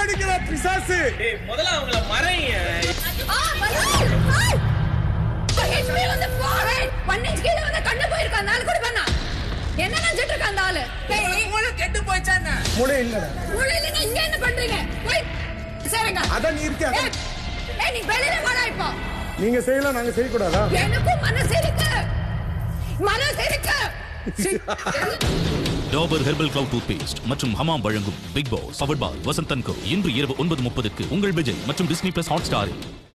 அடிக்கிற பிசாசு டேய் முதல்ல அவங்கள மறைங்க ஆ, பலு! ஆ! HP வந்து forehead, one inch கீழ வந்து கண்ணு போயிருக்கு, அந்த ஆளு கூட பண்ணா. என்ன நினைச்சிட்டு இருக்க அந்த ஆளு? டேய், மூளை கெட்டு போயிச்சாங்க மூளை இல்லடா உள்ள இல்லைன்னா இங்க என்ன பண்றீங்க? போய் சேருங்க. அதான் நீ இருக்கியா ஏய், ஏய், நீ வெளியில வாடா இப்போ. நீங்க செய்யலாம் நாங்க செய்யக்கூடாதா எனக்கும் மனசு இருக்கு மனசு இருக்கு Dabur herbal clove toothpaste மற்றும் ஹமாம் வழங்கும் பிக் பாஸ் பவர் பால் வசந்தன் கோ இன்று இரவு ஒன்பது முப்பதுக்கு உங்கள் விஜய் மற்றும் டிஸ்னி பிளஸ் ஹாட் ஸ்டாரில்